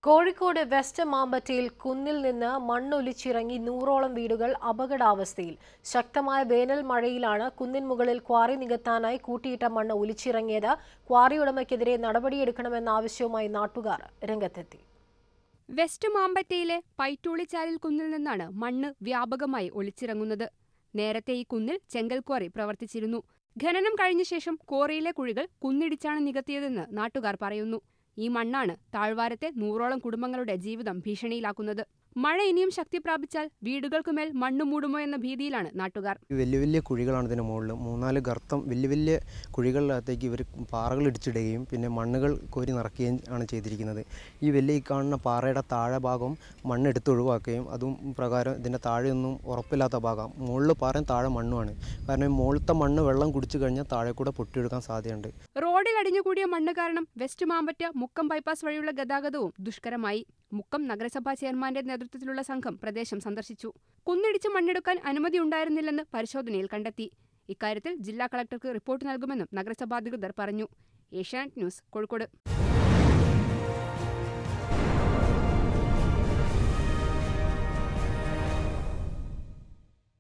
Kozhikode west മാമ്പറ്റയിൽ കുന്നിൽ നിന്ന് മണ്ണൊലിച്ചിറങ്ങി നൂറോളം വീടുകൾ അപകടാവസ്ഥയിൽ ശക്തമായ വേനൽ മഴയിലാണ് കുന്നിൻ മുകളിൽ ക്വാറി നികത്താനായി കൂട്ടിയിട്ട മണ്ണ് ഒലിച്ചിറങ്ങിയത് ക്വാറി ഉടമയ്ക്കെതിരെ നടപടിയെടുക്കണമെന്ന ആവശ്യവുമായി നാട്ടുകാർ രംഗത്തെത്തി വെസ്റ്റ് മാമ്പറ്റയിലെ പൈറ്റൂളിച്ചാലിൽ കുന്നിൽ നിന്നാണ് മണ്ണ് വ്യാപകമായി ഒലിച്ചിറങ്ങുന്നത് നേരത്തെ ഈ കുന്നിൽ ചെങ്കൽ ക്വാറി പ്രവർത്തിച്ചിരുന്നു ഖനനം കഴിഞ്ഞ ശേഷം ക്വാറിയിലെ കുഴികൾ കുന്നിടിച്ചാണ് നികത്തിയതെന്ന് നാട്ടുകാർ പറയുന്നു ഈ മണ്ണാണ് താഴ്വാരത്തെ നൂറോളം കുടുംബങ്ങളുടെ ജീവിതം ഭീഷണിയിലാക്കുന്നത് മഴ ഇനിയും ശക്തി പ്രാപിച്ചാൽ വീടുകൾക്കുമേൽ മണ്ണ് മൂടുമോ എന്ന ഭീതിയിലാണ് നാട്ടുകാർ ഈ വലിയ വലിയ കുഴികളാണ് ഇതിന് മുകളിൽ മൂന്നാല് ഗർത്തം വലിയ വലിയ കുഴികളിനകത്തേക്ക് ഇവർ പാറകൾ ഇടിച്ചിടുകയും പിന്നെ മണ്ണുകൾ കോരി നിറയ്ക്കുകയും ആണ് ചെയ്തിരിക്കുന്നത് ഈ വലിയ ഈ കാണുന്ന പാറയുടെ താഴെ ഭാഗം മണ്ണ് എടുത്ത് ഒഴിവാക്കുകയും അതും പ്രകാരം ഇതിൻ്റെ താഴെയൊന്നും ഉറപ്പില്ലാത്ത ഭാഗം മുകളിൽ പാറയും താഴെ മണ്ണുമാണ് കാരണം ഈ മുകളിലത്തെ മണ്ണ് വെള്ളം കുടിച്ചു കഴിഞ്ഞാൽ താഴെ കൂടെ പൊട്ടിയെടുക്കാൻ സാധ്യതയുണ്ട് റോഡിൽ അടിഞ്ഞുകൂടിയ മണ്ണ് കാരണം വെസ്റ്റ് മാമ്പറ്റ മുക്കം ബൈപ്പാസ് വഴിയുള്ള ഗതാഗതവും ദുഷ്കരമായി മുക്കം നഗരസഭാ ചെയർമാന്റെ നേതൃത്വത്തിലുള്ള സംഘം പ്രദേശം സന്ദർശിച്ചു കുന്നിടിച്ച് മണ്ണെടുക്കാൻ അനുമതി ഉണ്ടായിരുന്നില്ലെന്ന് പരിശോധനയിൽ കണ്ടെത്തി ഇക്കാര്യത്തിൽ ജില്ലാ കളക്ടർക്ക് റിപ്പോർട്ട് നൽകുമെന്നും നഗരസഭാ അധികൃതർ പറഞ്ഞു ഏഷ്യാനെറ്റ് ന്യൂസ് കോഴിക്കോട്